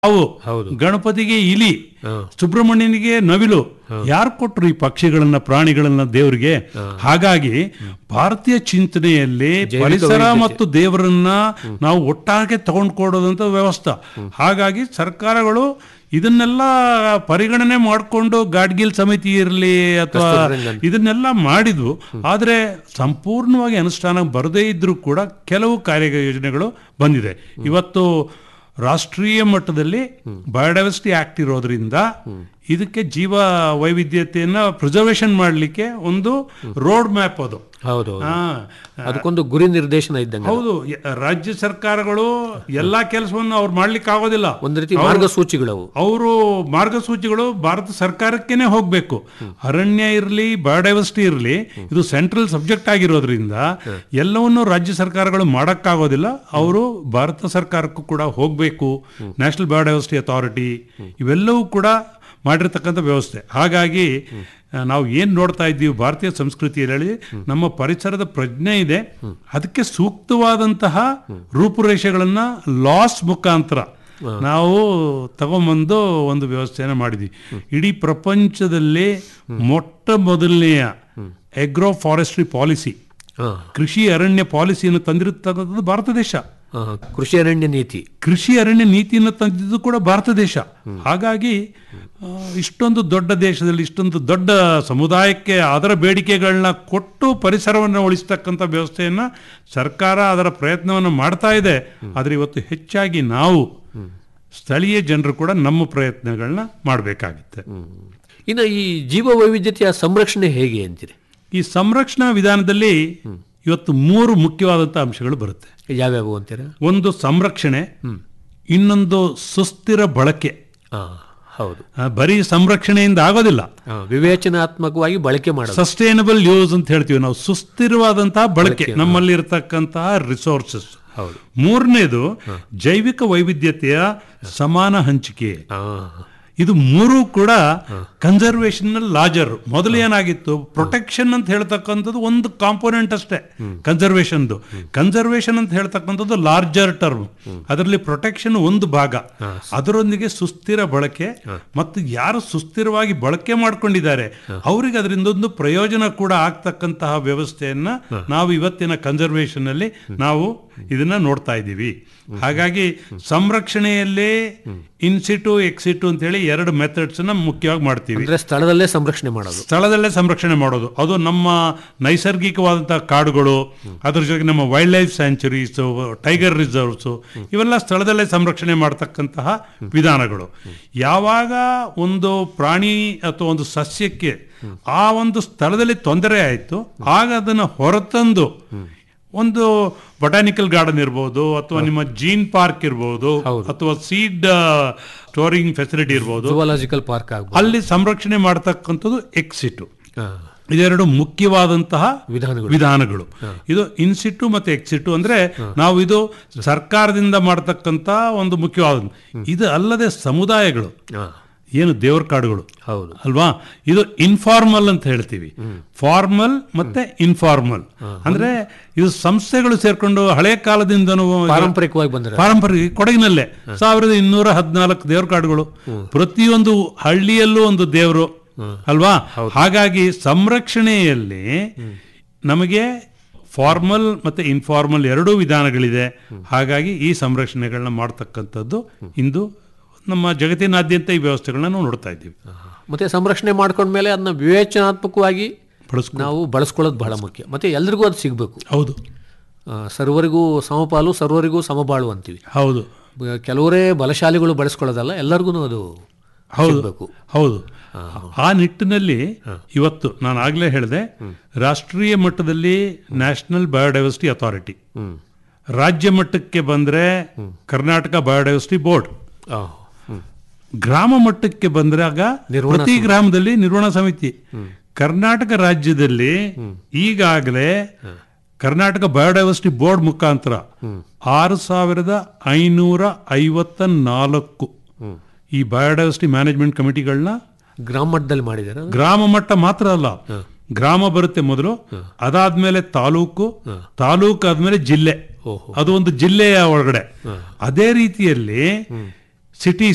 ಹಾವು ಹೌದು. ಗಣಪತಿಗೆ ಇಲಿ ಹಾ. ಸುಬ್ರಹ್ಮಣ್ಯನಿಗೆ ನವಿಲು ಯಾರು ಕೊಟ್ರು ಈ ಪಕ್ಷಿಗಳನ್ನ ಪ್ರಾಣಿಗಳನ್ನ ದೇವರಿಗೆ ಹಾಗಾಗಿ ಭಾರತೀಯ ಚಿಂತನೆಯಲ್ಲಿ ಜೈವಿಕ ಪರಿಸರ ವೈವಿಧ್ಯತೆ. ಮತ್ತು ದೇವರನ್ನ ನಾವು ಒಟ್ಟಾಗೆ ತಗೊಂಡು ಕೊಡೋದಂತ ವ್ಯವಸ್ಥೆ ಹಾಗಾಗಿ ಸರ್ಕಾರಗಳು ಇದನ್ನೆಲ್ಲ ಪರಿಗಣನೆ ಮಾಡಿಕೊಂಡು ಗಾಡ್ಗಿಲ್ ಸಮಿತಿ ಇರಲಿ ಅಥವಾ ಕಸ್ತೂರಿರಂಗನ್. ಇದನ್ನೆಲ್ಲ ಮಾಡಿದ್ವು ಆದರೆ ಸಂಪೂರ್ಣವಾಗಿ ಅನುಷ್ಠಾನ ಬರದೇ ಇದ್ರೂ ಕೂಡ ಕೆಲವು ಕಾರ್ಯ ಯೋಜನೆಗಳು ಬಂದಿದೆ ಇವತ್ತು ರಾಷ್ಟ್ರೀಯ ಮಟ್ಟದಲ್ಲಿ ಬಯೋಡೈವರ್ಸಿಟಿ ಆಕ್ಟ್ ಇರೋದ್ರಿಂದ ಇದಕ್ಕೆ ಜೀವ ವೈವಿಧ್ಯತೆಯನ್ನ ಪ್ರಿಸರ್ವೇಷನ್ ಮಾಡಲಿಕ್ಕೆ ಒಂದು ರೋಡ್ ಮ್ಯಾಪ್ ಅದು ಹೌದು ಆ, ಅದಕ್ಕೊಂದು ಗುರಿ ನಿರ್ದೇಶನ ಇದ್ದಂಗೆ ಹೌದು ಯ- ರಾಜ್ಯ ಸರ್ಕಾರಗಳು ಎಲ್ಲಾ ಕೆಲಸವನ್ನು ಅವ್ರು ಮಾಡ್ಲಿಕ್ಕೆ ಆಗೋದಿಲ್ಲ ಒಂದು ರೀತಿ ಮಾರ್ಗಸೂಚಿಗಳವು ಅವರು ಮಾರ್ಗಸೂಚಿಗಳು ಭಾರತ ಸರ್ಕಾರಕ್ಕೇನೆ ಹೋಗ್ಬೇಕು ಅರಣ್ಯ ಇರಲಿ ಬಯೋಡೈವರ್ಸಿಟಿ ಇರಲಿ ಇದು ಸೆಂಟ್ರಲ್ ಸಬ್ಜೆಕ್ಟ್ ಆಗಿರೋದ್ರಿಂದ ಎಲ್ಲವನ್ನು ರಾಜ್ಯ ಸರ್ಕಾರಗಳು ಮಾಡಕ್ಕಾಗೋದಿಲ್ಲ ಅವರು ಭಾರತ ಸರ್ಕಾರಕ್ಕೂ ಕೂಡ ಹೋಗಬೇಕು ನ್ಯಾಷನಲ್ ಬಯೋಡೈವರ್ಸಿಟಿ ಅಥಾರಿಟಿ ಇವೆಲ್ಲವೂ ಕೂಡ ಮಾಡಿರ್ತಕ್ಕಂಥ ವ್ಯವಸ್ಥೆ ಹಾಗಾಗಿ ಆ, ನಾವು ಏನು ನೋಡ್ತಾ ಇದ್ದೀವಿ ಭಾರತೀಯ ಸಂಸ್ಕೃತಿಯಲ್ಲಿ ನಮ್ಮ ಪರಿಸರದ ಪ್ರಜ್ಞೆ ಇದೆ ಅದಕ್ಕೆ ಸೂಕ್ತವಾದಂತಹ ರೂಪುರೇಷೆಗಳನ್ನ ಲಾಸ್ ಮುಖಾಂತರ ನಾವು ತಗೊಂಬಂದು ಒಂದು ವ್ಯವಸ್ಥೆಯನ್ನು ಮಾಡಿದ್ವಿ ಇಡೀ ಪ್ರಪಂಚದಲ್ಲಿ ಮೊಟ್ಟ ಮೊದಲನೆಯ ಎಗ್ರೋ ಫಾರೆಸ್ಟ್ರಿ ಪಾಲಿಸಿ ಹಾ. ಕೃಷಿ ಅರಣ್ಯ ಪಾಲಿಸಿಯನ್ನು ತಂದಿರತಕ್ಕಂಥದ್ದು ಭಾರತ ದೇಶ ಹಾ, ಕೃಷಿ ಅರಣ್ಯ ನೀತಿ ಕೃಷಿ ಅರಣ್ಯ ನೀತಿಯನ್ನು ತಂದಿದ್ದು ಕೂಡ ಭಾರತ ದೇಶ ಹಾಗಾಗಿ ಆ, ಇಷ್ಟೊಂದು ದೊಡ್ಡ ದೇಶದಲ್ಲಿ ಇಷ್ಟೊಂದು ದೊಡ್ಡ ಸಮುದಾಯಕ್ಕೆ ಅದರ ಬೇಡಿಕೆಗಳನ್ನ ಕೊಟ್ಟು ಪರಿಸರವನ್ನು ಉಳಿಸ್ತಕ್ಕಂಥ ವ್ಯವಸ್ಥೆಯನ್ನ ಸರ್ಕಾರ ಅದರ ಪ್ರಯತ್ನವನ್ನು ಮಾಡ್ತಾ ಇದೆ ಆದರೆ ಇವತ್ತು ಹೆಚ್ಚಾಗಿ ನಾವು ಸ್ಥಳೀಯ ಜನರು ಕೂಡ ನಮ್ಮ ಪ್ರಯತ್ನಗಳನ್ನ ಮಾಡಬೇಕಾಗುತ್ತೆ ಇನ್ನು ಈ ಜೀವ ವೈವಿಧ್ಯತೆಯ ಸಂರಕ್ಷಣೆ ಹೇಗೆ ಅಂತೀರಿ ಈ ಸಂರಕ್ಷಣಾ ವಿಧಾನದಲ್ಲಿ ಇವತ್ತು ಮೂರು ಮುಖ್ಯವಾದಂಥ ಅಂಶಗಳು ಬರುತ್ತೆ ಯಾವ್ಯಾವು ಅಂತೀರಾ ಒಂದು ಸಂರಕ್ಷಣೆ ಇನ್ನೊಂದು ಸುಸ್ಥಿರ ಬಳಕೆ ಹಾ ಹೌದು ಆ, ಬರೀ ಸಂರಕ್ಷಣೆಯಿಂದ ಆಗೋದಿಲ್ಲ ಹಾ, ವಿವೇಚನಾತ್ಮಕವಾಗಿ ಬಳಕೆ ಮಾಡೋದು ಸಸ್ಟೈನಬಲ್ ಯೂಸ್ ಅಂತ ಹೇಳ್ತೀವಿ ನಾವು ಸುಸ್ಥಿರವಾದಂತಹ ಬಳಕೆ ನಮ್ಮಲ್ಲಿ ಇರತಕ್ಕಂತಹ ರಿಸೋರ್ಸಸ್ ಹೌದು ಮೂರನೇದು ಜೈವಿಕ ವೈವಿಧ್ಯತೆಯ ಸಮಾನ ಹಂಚಿಕೆ ಹಾ, ಇದು ಮೂರು ಕೂಡ ಕನ್ಸರ್ವೇಷನ್ ಲಾಜರ್ ಮೊದಲು ಏನಾಗಿತ್ತು ಪ್ರೊಟೆಕ್ಷನ್ ಅಂತ ಹೇಳ್ತಕ್ಕಂಥದ್ದು ಒಂದು ಕಾಂಪೋನೆಂಟ್ ಅಷ್ಟೇ ಕನ್ಸರ್ವೇಷನ್ದು ಕನ್ಸರ್ವೇಷನ್ ಅಂತ ಹೇಳ್ತಕ್ಕಂಥದ್ದು ಲಾರ್ಜರ್ ಟರ್ಮ್ ಅದರಲ್ಲಿ ಪ್ರೊಟೆಕ್ಷನ್ ಒಂದು ಭಾಗ ಅದರೊಂದಿಗೆ ಸುಸ್ಥಿರ ಬಳಕೆ ಮತ್ತು ಯಾರು ಸುಸ್ಥಿರವಾಗಿ ಬಳಕೆ ಮಾಡ್ಕೊಂಡಿದ್ದಾರೆ ಅವರಿಗೆ ಅದರಿಂದ ಒಂದು ಪ್ರಯೋಜನ ಕೂಡ ಆಗ್ತಕ್ಕಂತಹ ವ್ಯವಸ್ಥೆಯನ್ನ ನಾವು ಇವತ್ತಿನ ಕನ್ಸರ್ವೇಷನ್ ಅಲ್ಲಿ ನಾವು ಇದನ್ನ ನೋಡ್ತಾ ಇದ್ದೀವಿ ಹಾಗಾಗಿ ಸಂರಕ್ಷಣೆಯಲ್ಲೇ ಇನ್ಸಿಟು ಎಕ್ಸಿಟು ಅಂತ ಹೇಳಿ ಎರಡು ಮೆಥಡ್ಸ್ ನ ಮುಖ್ಯವಾಗಿ ಮಾಡ್ತೀವಿ ಅಂದ್ರೆ ಸ್ಥಳದಲ್ಲೇ ಸಂರಕ್ಷಣೆ ಮಾಡೋದು ಸ್ಥಳದಲ್ಲೇ ಸಂರಕ್ಷಣೆ ಮಾಡೋದು ಅದು ನಮ್ಮ ನೈಸರ್ಗಿಕವಾದಂತಹ ಕಾಡುಗಳು ಅದ್ರ ಜೊತೆಗೆ ನಮ್ಮ wildlife sanctuaries tiger reserves ಇವೆಲ್ಲ ಸ್ಥಳದಲ್ಲೇ ಸಂರಕ್ಷಣೆ ಮಾಡ್ತಕ್ಕಂತಹ ವಿಧಾನಗಳು ಯಾವಾಗ ಒಂದು ಪ್ರಾಣಿ ಅಥವಾ ಒಂದು ಸಸ್ಯಕ್ಕೆ ಆ ಒಂದು ಸ್ಥಳದಲ್ಲಿ ತೊಂದರೆ ಆಯಿತು ಆಗ ಅದನ್ನು ಹೊರತಂದು ಒಂದು ಬೊಟಾನಿಕಲ್ ಗಾರ್ಡನ್ ಇರ್ಬೋದು ಅಥವಾ ನಿಮ್ಮ ಜೀನ್ ಪಾರ್ಕ್ ಇರ್ಬೋದು ಅಥವಾ ಸೀಡ್ ಸ್ಟೋರಿಂಗ್ ಫೆಸಿಲಿಟಿ ಇರ್ಬೋದು ಜುವಾಲಜಿಕಲ್ ಪಾರ್ಕ್ ಆಗ್ಬೋದು ಅಲ್ಲಿ ಸಂರಕ್ಷಣೆ ಮಾಡತಕ್ಕಂಥದ್ದು ಎಕ್ಸಿಟು ಹಾ, ಇದೆರಡು ಮುಖ್ಯವಾದಂತಹ ವಿಧಾನಗಳು ವಿಧಾನಗಳು ಇದು ಇನ್ಸಿಟು ಮತ್ತೆ ಎಕ್ಸಿಟು ಅಂದ್ರೆ ನಾವು ಇದು ಸರ್ಕಾರದಿಂದ ಮಾಡತಕ್ಕಂತ ಒಂದು ಮುಖ್ಯವಾದ ಇದು ಅಲ್ಲದೆ ಸಮುದಾಯಗಳು ಹಾ, ಏನು ದೇವರ ಕಾಡುಗಳು ಹೌದು ಅಲ್ವಾ ಇದು ಇನ್ಫಾರ್ಮಲ್ ಅಂತ ಹೇಳ್ತೀವಿ ಫಾರ್ಮಲ್ ಮತ್ತೆ ಇನ್ಫಾರ್ಮಲ್ ಅಂದ್ರೆ ಇದು ಸಂಸ್ಥೆಗಳು ಸೇರ್ಕೊಂಡು ಹಳೆ ಕಾಲದಿಂದನೂ ಪಾರಂಪರಿಕವಾಗಿ ಬಂದ್ರೆ ಪಾರಂಪರಿಕ ಕೊಡಗಿನಲ್ಲೇ ಸಾವಿರದ ಇನ್ನೂರ ಹದಿನಾಲ್ಕು ದೇವ್ರ ಕಾಡುಗಳು ಪ್ರತಿಯೊಂದು ಹಳ್ಳಿಯಲ್ಲೂ ಒಂದು ದೇವರು ಅಲ್ವಾ ಹಾಗಾಗಿ ಸಂರಕ್ಷಣೆಯಲ್ಲಿ ನಮಗೆ ಫಾರ್ಮಲ್ ಮತ್ತೆ ಇನ್ಫಾರ್ಮಲ್ ಎರಡೂ ವಿಧಾನಗಳಿದೆ ಹಾಗಾಗಿ ಈ ಸಂರಕ್ಷಣೆಗಳನ್ನ ಮಾಡ್ತಕ್ಕಂಥದ್ದು ಇಂದು ನಮ್ಮ ಜಗತ್ತಿನಾದ್ಯಂತ ಈ ವ್ಯವಸ್ಥೆಗಳನ್ನ ನಾವು ನೋಡ್ತಾ ಇದ್ದೀವಿ ಮತ್ತೆ ಸಂರಕ್ಷಣೆ ಮಾಡ್ಕೊಂಡ್ಮೇಲೆ ಅದನ್ನ ವಿವೇಚನಾತ್ಮಕವಾಗಿ ಬಳಸ್ಕೊ ನಾವು ಬಳಸ್ಕೊಳ್ಳೋದು ಬಹಳ ಮುಖ್ಯ ಮತ್ತೆ ಎಲ್ರಿಗೂ ಅದು ಸಿಗಬೇಕು ಹೌದು ಸರ್ವರಿಗೂ ಸಮಪಾಲು ಸರ್ವರಿಗೂ ಸಮಬಾಳು ಅಂತೀವಿ ಹೌದು ಬ- ಕೆಲವರೇ ಬಲಶಾಲಿಗಳು ಬಳಸ್ಕೊಳ್ಳೋದಲ್ಲ ಎಲ್ಲರಿಗೂ ಅದು ಹೌದು ಸಿಗ್ಬೇಕು ಹೌದು ಆ ನಿಟ್ಟಿನಲ್ಲಿ ಇವತ್ತು ನಾನು ಆಗ್ಲೇ ಹೇಳಿದೆ ರಾಷ್ಟ್ರೀಯ ಮಟ್ಟದಲ್ಲಿ ನ್ಯಾಷನಲ್ ಬಯೋಡೈವರ್ಸಿಟಿ ಅಥಾರಿಟಿ ಹ್ಮ್ ರಾಜ್ಯ ಮಟ್ಟಕ್ಕೆ ಬಂದ್ರೆ ಕರ್ನಾಟಕ ಬಯೋಡೈವರ್ಸಿಟಿ ಬೋರ್ಡ್ ಆ, ಹ್ಮ್. ಗ್ರಾಮ ಮಟ್ಟಕ್ಕೆ ಬಂದಾಗ ನಿರ್ವಹಣಾ ಪ್ರತಿ ಗ್ರಾಮದಲ್ಲಿ ನಿರ್ವಹಣಾ ಸಮಿತಿ ಕರ್ನಾಟಕ ರಾಜ್ಯದಲ್ಲಿ ಈಗಾಗಲೇ ಕರ್ನಾಟಕ ಬಯೋಡೈವರ್ಸಿಟಿ ಬೋರ್ಡ್ ಮುಖಾಂತರ ಆರು ಸಾವಿರದ ಐನೂರ ಐವತ್ತ ನಾಲ್ಕು ಈ ಬಯೋಡೈವರ್ಸಿಟಿ ಮ್ಯಾನೇಜ್ಮೆಂಟ್ ಕಮಿಟಿಗಳನ್ನ ಗ್ರಾಮ ಮಟ್ಟದಲ್ಲಿ ಮಾಡಿದಾರೆ ಗ್ರಾಮ ಮಟ್ಟ ಮಾತ್ರ ಅಲ್ಲ ಗ್ರಾಮ ಬರುತ್ತೆ ಮೊದಲು ಅದಾದ್ಮೇಲೆ ತಾಲೂಕು ತಾಲೂಕು ಆದ್ಮೇಲೆ ಜಿಲ್ಲೆ ಓಹೋ ಅದು ಒಂದು ಜಿಲ್ಲೆಯ ಒಳಗಡೆ ಅದೇ ರೀತಿಯಲ್ಲಿ ಸಿಟಿ